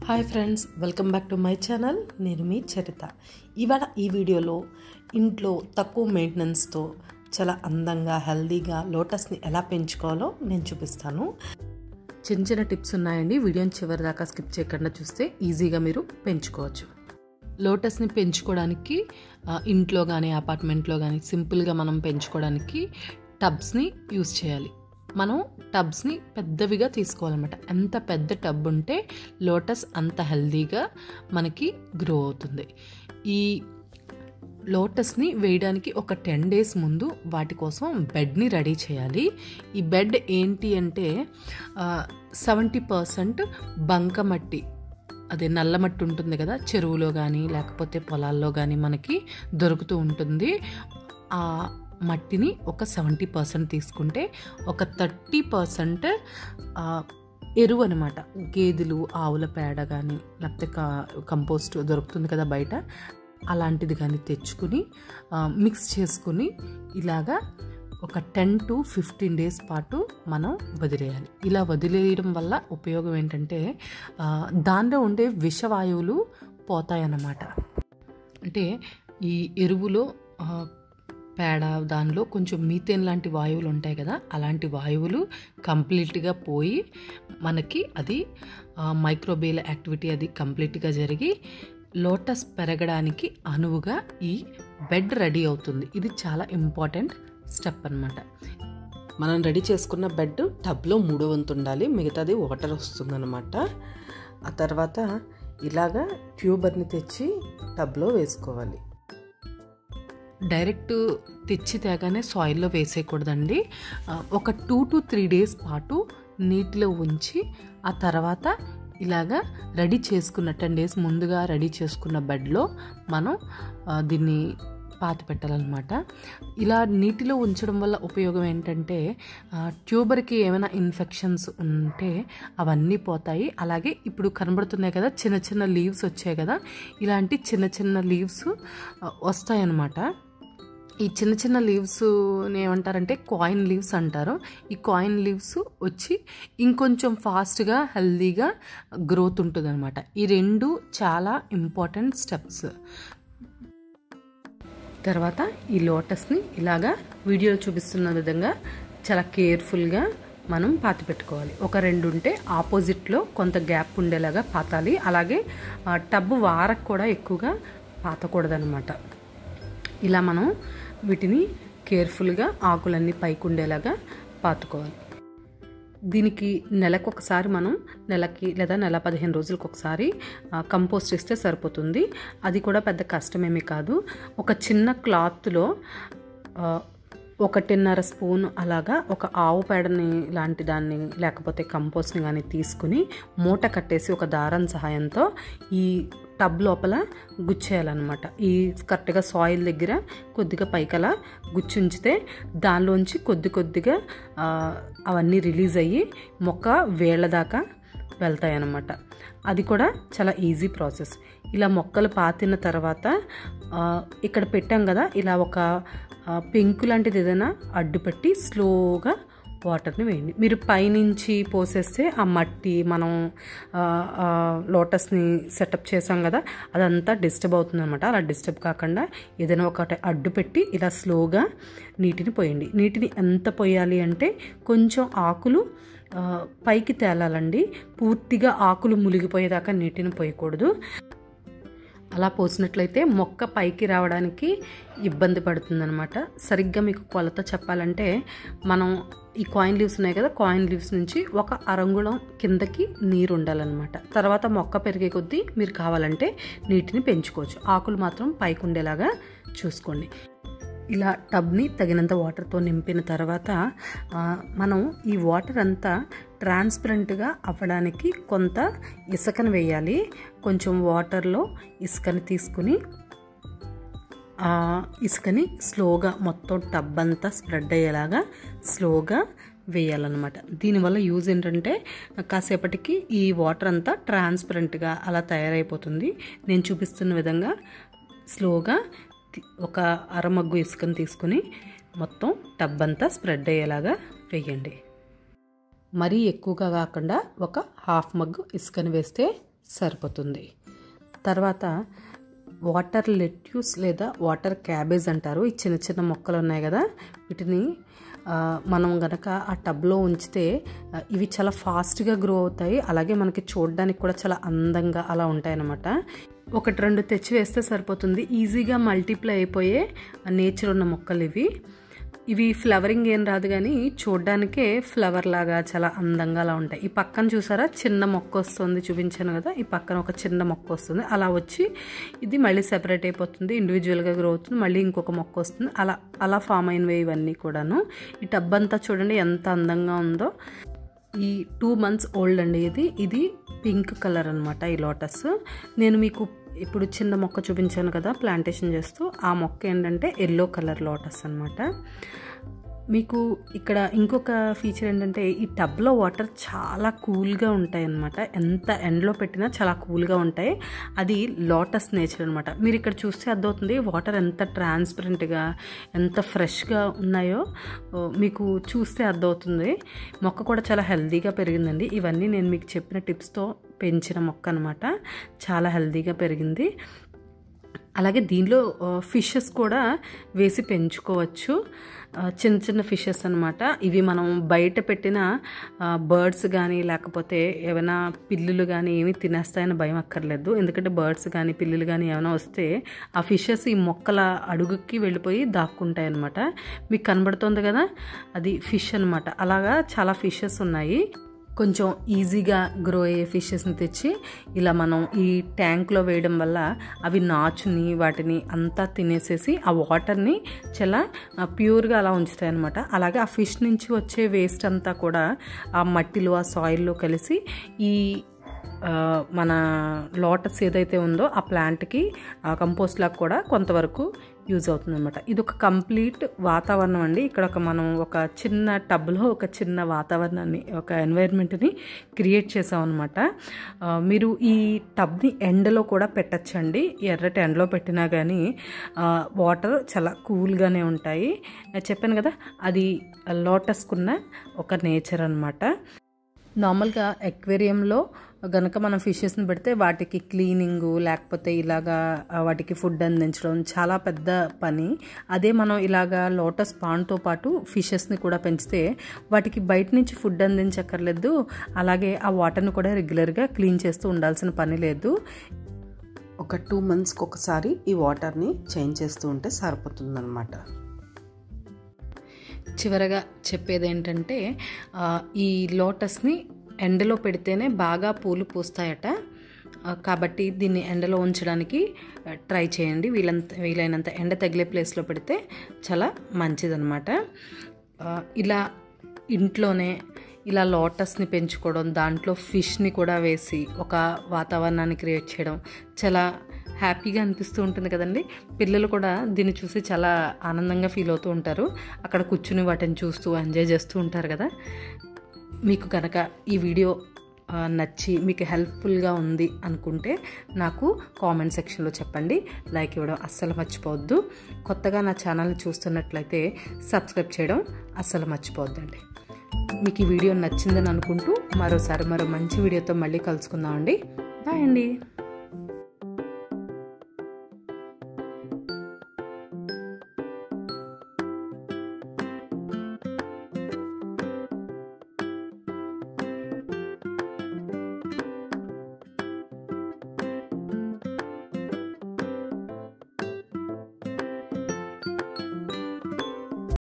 hi friends welcome back to my channel నేను మీ చరిత ఇవాళ ఈ వీడియోలో ఇంట్లో తక్కువ మెయింటెనెన్స్తో చాలా అందంగా హెల్దీగా లోటస్ని ఎలా పెంచుకోవాలో నేను చూపిస్తాను చిన్న చిన్న టిప్స్ ఉన్నాయండి వీడియోని చివరి దాకా స్కిప్ చేయకుండా చూస్తే ఈజీగా మీరు పెంచుకోవచ్చు లోటస్ని పెంచుకోవడానికి ఆ, ఇంట్లో కానీ అపార్ట్మెంట్లో కానీ సింపుల్గా మనం పెంచుకోవడానికి టబ్స్ని యూస్ చేయాలి మనం టబ్స్ని పెద్దవిగా తీసుకోవాలన్నమాట ఎంత పెద్ద టబ్ ఉంటే లోటస్ అంత హెల్దీగా మనకి గ్రో అవుతుంది ఈ లోటస్ని వేయడానికి ఒక టెన్ డేస్ ముందు వాటి కోసం బెడ్ని రెడీ చేయాలి ఈ బెడ్ ఏంటి అంటే సెవెంటీ పర్సెంట్ బంకమట్టి అదే నల్లమట్టి ఉంటుంది కదా చెరువులో కానీ లేకపోతే పొలాల్లో కానీ మనకి దొరుకుతూ ఉంటుంది ఆ మట్టిని ఒక సెవెంటీ పర్సెంట్ తీసుకుంటే ఒక థర్టీ పర్సెంట్ ఎరువు అనమాట గేదెలు ఆవుల పేడ కానీ లేకపోతే కంపోస్ట్ దొరుకుతుంది కదా బయట అలాంటిది కానీ తెచ్చుకుని ఆ, మిక్స్ చేసుకుని ఇలాగా ఒక టెన్ టు ఫిఫ్టీన్ డేస్ పాటు మనం వదిలేయాలి ఇలా వదిలేయడం వల్ల ఉపయోగం ఏంటంటే ఆ, దానిలో ఉండే విషవాయువులు పోతాయన్నమాట అంటే ఈ ఎరువులో ఆ, పేడ దానిలో కొంచెం మీథేన్ లాంటి వాయువులు ఉంటాయి కదా అలాంటి వాయువులు కంప్లీట్గా పోయి మనకి అది మైక్రోబేల్ యాక్టివిటీ అది కంప్లీట్గా జరిగి లోటస్ పెరగడానికి అనువుగా ఈ బెడ్ రెడీ అవుతుంది ఇది చాలా ఇంపార్టెంట్ స్టెప్ అన్నమాట మనం రెడీ చేసుకున్న బెడ్ టబ్లో మూడో వంతు ఉండాలి మిగతాది వాటర్ వస్తుందన్నమాట ఆ తర్వాత ఇలాగా ట్యూబర్ని తెచ్చి టబ్లో వేసుకోవాలి డైరెక్ట్ తెచ్చి తేగానే సాయిల్లో వేసేయకూడదండి ఆ, ఒక టూ టు త్రీ డేస్ పాటు నీటిలో ఉంచి ఆ తర్వాత ఇలాగా రెడీ చేసుకున్న టెన్ డేస్ ముందుగా రెడీ చేసుకున్న బెడ్లో మనం ఆ, దీన్ని పాతి పెట్టాలన్నమాట ఇలా నీటిలో ఉంచడం వల్ల ఉపయోగం ఏంటంటే ఆ, ట్యూబర్కి ఏమైనా ఇన్ఫెక్షన్స్ ఉంటే అవన్నీ పోతాయి అలాగే ఇప్పుడు కనబడుతున్నాయి కదా చిన్న చిన్న లీవ్స్ వచ్చాయి కదా ఇలాంటి చిన్న చిన్న లీవ్స్ వస్తాయన్నమాట ఈ చిన్న చిన్న లీవ్స్ ఏమంటారంటే కాయిన్ లీవ్స్ అంటారు ఈ కాయిన్ లీవ్స్ వచ్చి ఇంకొంచెం ఫాస్ట్గా హెల్దీగా గ్రోత్ ఉంటుంది అనమాట ఈ రెండు చాలా ఇంపార్టెంట్ స్టెప్స్ తర్వాత ఈ లోటస్ని ఇలాగా వీడియోలో చూపిస్తున్న విధంగా చాలా కేర్ఫుల్గా మనం పాతి పెట్టుకోవాలి ఒక రెండు ఉంటే ఆపోజిట్లో కొంత గ్యాప్ ఉండేలాగా పాతాలి అలాగే ఆ, టబ్ వారకు కూడా ఎక్కువగా పాతకూడదనమాట ఇలా మనం వీటిని కేర్ఫుల్గా ఆకులన్నీ పైకి ఉండేలాగా పాతుకోవాలి దీనికి నెలకు ఒకసారి మనం నెలకి లేదా నెల పదిహేను రోజులకు ఒకసారి ఆ, కంపోస్ట్ ఇస్తే సరిపోతుంది అది కూడా పెద్ద కష్టమేమీ కాదు ఒక చిన్న క్లాత్లో ఆ, ఒకటిన్నర స్పూన్ అలాగా ఒక ఆవు పేడని లాంటి దాన్ని లేకపోతే కంపోస్ట్ని కానీ తీసుకుని మూట కట్టేసి ఒక దారం సహాయంతో ఈ టబ్ లోపల గుచ్చేయాలన్నమాట ఈ కరెక్ట్గా సాయిల్ దగ్గర కొద్దిగా పైకలా గుచ్చుంచితే దానిలోంచి కొద్ది కొద్దిగా ఆ, అవన్నీ రిలీజ్ అయ్యి మొక్క వేళ్ళ దాకా వెళ్తాయి అన్నమాట అది కూడా చాలా ఈజీ ప్రాసెస్ ఇలా మొక్కలు పాతిన తర్వాత ఆ, ఇక్కడ పెట్టాం కదా ఇలా ఒక ఆ, పెంకు లాంటిది ఏదైనా అడ్డుపెట్టి స్లోగా వాటర్ని వేయండి మీరు పైనుంచి పోసేస్తే ఆ మట్టి మనం ఆ, ఆ, లోటస్ని సెటప్ చేసాం కదా అదంతా డిస్టర్బ్ అవుతుంది అనమాట అలా డిస్టర్బ్ కాకుండా ఏదైనా ఒకటి అడ్డు పెట్టి ఇలా స్లోగా నీటిని పోయండి నీటిని ఎంత పోయాలి అంటే కొంచెం ఆకులు ఆ, పైకి తేలాలండి పూర్తిగా ఆకులు మునిగిపోయేదాకా నీటిని పోయకూడదు అలా పోసినట్లయితే మొక్క పైకి రావడానికి ఇబ్బంది పడుతుందన్నమాట సరిగ్గా మీకు కొలత చెప్పాలంటే మనం ఈ కాయిన్ లీవ్స్ ఉన్నాయి కదా కాయిన్ లీవ్స్ నుంచి ఒక అరంగుళం కిందకి నీరు ఉండాలన్నమాట తర్వాత మొక్క పెరిగే కొద్దీ మీరు కావాలంటే నీటిని పెంచుకోవచ్చు ఆకులు మాత్రం పైకి ఉండేలాగా చూసుకోండి ఇలా టబ్ని తగినంత వాటర్తో నింపిన తర్వాత ఆ, మనం ఈ వాటర్ అంతా ట్రాన్స్పరెంట్గా అవ్వడానికి కొంత ఇసుకను వేయాలి కొంచెం వాటర్లో ఇసుకని తీసుకుని ఆ ఇసుకని స్లోగా మొత్తం టబ్ అంతా స్ప్రెడ్ అయ్యేలాగా స్లోగా వేయాలన్నమాట దీనివల్ల యూజ్ ఏంటంటే కాసేపటికి ఈ వాటర్ అంతా ట్రాన్స్పరెంట్గా అలా తయారైపోతుంది నేను చూపిస్తున్న విధంగా స్లోగా తి- ఒక అరమగ్గు ఇసుకని తీసుకుని మొత్తం టబ్ అంతా స్ప్రెడ్ అయ్యేలాగా వేయండి మరీ ఎక్కువగా కాకుండా ఒక హాఫ్ మగ్గు ఇసుకని వేస్తే సరిపోతుంది తర్వాత వాటర్ లెట్యూస్ లేదా వాటర్ క్యాబేజ్ అంటారు ఈ చిన్న చిన్న మొక్కలు ఉన్నాయి కదా వీటిని మనం గనక ఆ టబ్లో ఉంచితే ఇవి చాలా ఫాస్ట్గా గ్రో అవుతాయి అలాగే మనకి చూడడానికి కూడా చాలా అందంగా అలా ఉంటాయి అన్నమాట ఒకటి రెండు తెచ్చి వేస్తే సరిపోతుంది ఈజీగా మల్టిప్లై అయిపోయే నేచర్ ఉన్న మొక్కలు ఇవి ఇవి ఫ్లవరింగ్ ఏం రాదు కానీ చూడ్డానికే ఫ్లవర్ లాగా చాలా అందంగా అలా ఉంటాయి ఈ పక్కన చూసారా చిన్న మొక్క వస్తుంది చూపించాను కదా ఈ పక్కన ఒక చిన్న మొక్క వస్తుంది అలా వచ్చి ఇది మళ్ళీ సెపరేట్ అయిపోతుంది ఇండివిజువల్గా గ్రో అవుతుంది మళ్ళీ ఇంకొక మొక్క వస్తుంది అలా అలా ఫామ్ అయినవి ఇవన్నీ కూడాను ఈ టబ్ అంతా చూడండి ఎంత అందంగా ఉందో ఈ టూ మంత్స్ ఓల్డ్ అండి ఇది ఇది పింక్ కలర్ అనమాట ఈ లోటస్ నేను మీకు ఇప్పుడు చిన్న మొక్క చూపించాను కదా ప్లాంటేషన్ చేస్తూ ఆ మొక్క ఏంటంటే ఎల్లో కలర్ లోటస్ అనమాట మీకు ఇక్కడ ఇంకొక ఫీచర్ ఏంటంటే ఈ టబ్లో వాటర్ చాలా కూల్గా ఉంటాయి అన్నమాట ఎంత ఎండలో పెట్టినా చాలా కూల్గా ఉంటాయి అది లోటస్ నేచర్ అనమాట మీరు ఇక్కడ చూస్తే అర్థమవుతుంది వాటర్ ఎంత ట్రాన్స్పరెంట్గా ఎంత ఫ్రెష్గా ఉన్నాయో మీకు చూస్తే అర్థమవుతుంది మొక్క కూడా చాలా హెల్తీగా పెరిగిందండి ఇవన్నీ నేను మీకు చెప్పిన టిప్స్తో పెంచిన మొక్క అనమాట చాలా హెల్తీగా పెరిగింది అలాగే దీనిలో ఫిషెస్ కూడా వేసి పెంచుకోవచ్చు చిన్న చిన్న ఫిషెస్ అనమాట ఇవి మనం బయట పెట్టిన బర్డ్స్ కానీ లేకపోతే ఏమైనా పిల్లులు కానీ ఏమి తినేస్తాయని భయం అక్కర్లేదు ఎందుకంటే బర్డ్స్ కానీ పిల్లులు కానీ ఏమైనా వస్తే ఆ ఫిషెస్ ఈ మొక్కల అడుగుకి వెళ్ళిపోయి దాక్కుంటాయి అనమాట మీకు కనబడుతుంది కదా అది ఫిష్ అనమాట అలాగా చాలా ఫిషెస్ ఉన్నాయి కొంచెం ఈజీగా గ్రో అయ్యే ఫిషెస్ని తెచ్చి ఇలా మనం ఈ ట్యాంక్లో వేయడం వల్ల అవి నాచుని వాటిని అంతా తినేసేసి ఆ వాటర్ని చాలా ప్యూర్గా అలా ఉంచుతాయి అనమాట అలాగే ఆ ఫిష్ నుంచి వచ్చే వేస్ట్ అంతా కూడా ఆ మట్టిలో ఆ సాయిల్లో కలిసి ఈ మన లోటస్ ఏదైతే ఉందో ఆ ప్లాంట్కి కంపోస్ట్ లాగా కూడా కొంతవరకు యూజ్ అవుతుంది అనమాట ఇది ఒక కంప్లీట్ వాతావరణం అండి ఇక్కడ ఒక మనం ఒక చిన్న టబ్లో ఒక చిన్న వాతావరణాన్ని ఒక ఎన్వైర్న్మెంట్ని క్రియేట్ చేసామన్నమాట మీరు ఈ టబ్ని ఎండలో కూడా పెట్టచ్చండి ఎర్రటి ఎండలో పెట్టినా కానీ వాటర్ చాలా కూల్గానే ఉంటాయి చెప్పాను కదా అది లోటస్కున్న ఒక నేచర్ అనమాట నార్మల్గా ఎక్వేరియంలో గనక మనం ఫిషెస్ని పెడితే వాటికి క్లీనింగ్ లేకపోతే ఇలాగా వాటికి ఫుడ్ అందించడం చాలా పెద్ద పని అదే మనం ఇలాగా లోటస్ పాండ్తో పాటు ఫిషెస్ని కూడా పెంచితే వాటికి బయట నుంచి ఫుడ్ అందించక్కర్లేదు అలాగే ఆ వాటర్ని కూడా రెగ్యులర్గా క్లీన్ చేస్తూ ఉండాల్సిన పని లేదు ఒక టూ మంత్స్కి ఒకసారి ఈ వాటర్ని చేంజ్ చేస్తూ ఉంటే సరిపోతుందన్నమాట చివరగా చెప్పేది ఏంటంటే ఈ లోటస్ని ఎండలో పెడితేనే బాగా పూలు పూస్తాయట కాబట్టి దీన్ని ఎండలో ఉంచడానికి ట్రై చేయండి వీలంత వీలైనంత ఎండ తగిలే ప్లేస్లో పెడితే చాలా మంచిదన్నమాట ఇలా ఇంట్లోనే ఇలా లోటస్ని పెంచుకోవడం దాంట్లో ఫిష్ని కూడా వేసి ఒక వాతావరణాన్ని క్రియేట్ చేయడం చాలా హ్యాపీగా అనిపిస్తూ ఉంటుంది కదండి పిల్లలు కూడా దీన్ని చూసి చాలా ఆనందంగా ఫీల్ అవుతూ ఉంటారు అక్కడ కూర్చుని వాటిని చూస్తూ ఎంజాయ్ చేస్తూ ఉంటారు కదా మీకు కనుక ఈ వీడియో నచ్చి మీకు హెల్ప్ఫుల్గా ఉంది అనుకుంటే నాకు కామెంట్ సెక్షన్లో చెప్పండి లైక్ ఇవ్వడం అస్సలు మర్చిపోవద్దు కొత్తగా నా ఛానల్ని చూస్తున్నట్లయితే సబ్స్క్రైబ్ చేయడం అస్సలు మర్చిపోవద్దండి మీకు ఈ వీడియో నచ్చిందని అనుకుంటూ మరోసారి మరో మంచి వీడియోతో మళ్ళీ కలుసుకుందామండి బాయ్ అండి